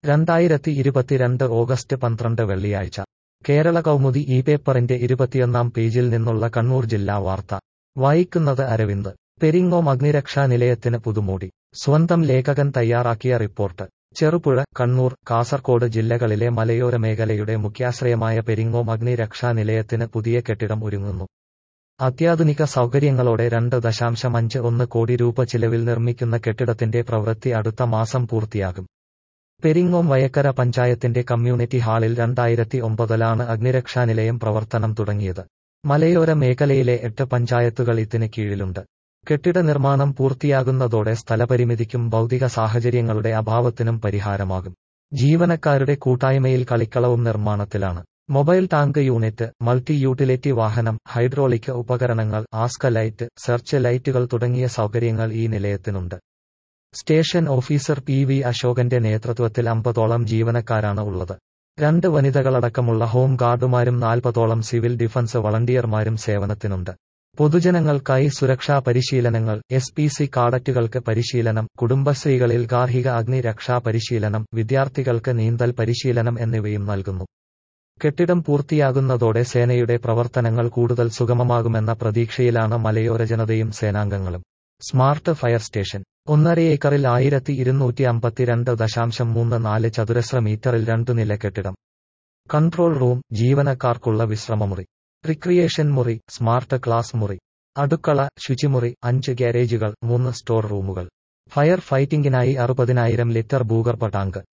രണ്ടായിരത്തി ഇരുപത്തിരണ്ട് ഓഗസ്റ്റ് പന്ത്രണ്ട് വെള്ളിയാഴ്ച കേരള കൗമുദി ഈ പേപ്പറിന്റെ ഇരുപത്തിയൊന്നാം പേജിൽ നിന്നുള്ള കണ്ണൂർ ജില്ലാ വാർത്ത വായിക്കുന്നത് അരവിന്ദ് പെരിങ്ങോം അഗ്നിരക്ഷാ നിലയത്തിന് പുതുമോടി സ്വന്തം ലേഖകൻ തയ്യാറാക്കിയ റിപ്പോർട്ട് ചെറുപുഴ കണ്ണൂർ കാസർകോട് ജില്ലകളിലെ മലയോര മേഖലയുടെ മുഖ്യാശ്രയമായ പെരിങ്ങോം അഗ്നിരക്ഷാ നിലയത്തിന് പുതിയ കെട്ടിടം ഒരുങ്ങുന്നു അത്യാധുനിക സൗകര്യങ്ങളോടെ രണ്ട് ദശാംശം അഞ്ച് ഒന്ന് കോടി രൂപ ചിലവിൽ നിർമ്മിക്കുന്ന കെട്ടിടത്തിന്റെ പ്രവൃത്തി അടുത്ത മാസം പൂർത്തിയാകും പെരിങ്ങോം വയക്കര പഞ്ചായത്തിന്റെ കമ്മ്യൂണിറ്റി ഹാളിൽ രണ്ടായിരത്തി ഒമ്പതിലാണ് അഗ്നിരക്ഷാ നിലയം പ്രവർത്തനം തുടങ്ങിയത് മലയോര മേഖലയിലെ എട്ട് പഞ്ചായത്തുകൾ ഇതിന് കീഴിലുണ്ട് കെട്ടിട നിർമ്മാണം പൂർത്തിയാകുന്നതോടെ സ്ഥലപരിമിതിക്കും ഭൗതിക സാഹചര്യങ്ങളുടെ അഭാവത്തിനും പരിഹാരമാകും ജീവനക്കാരുടെ കൂട്ടായ്മയിൽ കളിക്കളവും നിർമ്മാണത്തിലാണ് mobile tank unit multi utility വാഹനം ഹൈഡ്രോളിക് ഉപകരണങ്ങൾ ആസ്ക ലൈറ്റ് സെർച്ച് ലൈറ്റുകൾ തുടങ്ങിയ സൗകര്യങ്ങൾ ഈ നിലയത്തിനുണ്ട് സ്റ്റേഷൻ ഓഫീസർ പി വി അശോകന്റെ നേതൃത്വത്തിൽ അമ്പതോളം ജീവനക്കാരാണ് ഉള്ളത് രണ്ട് വനിതകളടക്കമുള്ള ഹോം ഗാർഡുമാരും നാൽപ്പതോളം സിവിൽ ഡിഫൻസ് വളണ്ടിയർമാരും സേവനത്തിനുണ്ട് പൊതുജനങ്ങൾക്കായി സുരക്ഷാ പരിശീലനങ്ങൾ എസ് പി സി കാഡറ്റുകൾക്ക് പരിശീലനം കുടുംബശ്രീകളിൽ ഗാർഹിക അഗ്നി രക്ഷാ പരിശീലനം വിദ്യാർത്ഥികൾക്ക് നീന്തൽ പരിശീലനം എന്നിവയും നൽകുന്നു കെട്ടിടം പൂർത്തിയാകുന്നതോടെ സേനയുടെ പ്രവർത്തനങ്ങൾ കൂടുതൽ സുഗമമാകുമെന്ന പ്രതീക്ഷയിലാണ് മലയോര ജനതയും സേനാംഗങ്ങളും സ്മാർട്ട് ഫയർ സ്റ്റേഷൻ ഒന്നര ഏക്കറിൽ ആയിരത്തി ഇരുന്നൂറ്റി അമ്പത്തിരണ്ട് ദശാംശം മൂന്ന് നാല് ചതുരശ്ര മീറ്ററിൽ രണ്ടു നില കെട്ടിടം കൺട്രോൾ റൂം ജീവനക്കാർക്കുള്ള വിശ്രമമുറി റിക്രിയേഷൻ മുറി സ്മാർട്ട് ക്ലാസ് മുറി അടുക്കള ശുചിമുറി അഞ്ച് ഗ്യാരേജുകൾ മൂന്ന് സ്റ്റോർ റൂമുകൾ ഫയർ ഫൈറ്റിംഗിനായി അറുപതിനായിരം ലിറ്റർ ഭൂഗർഭ ടാങ്ക്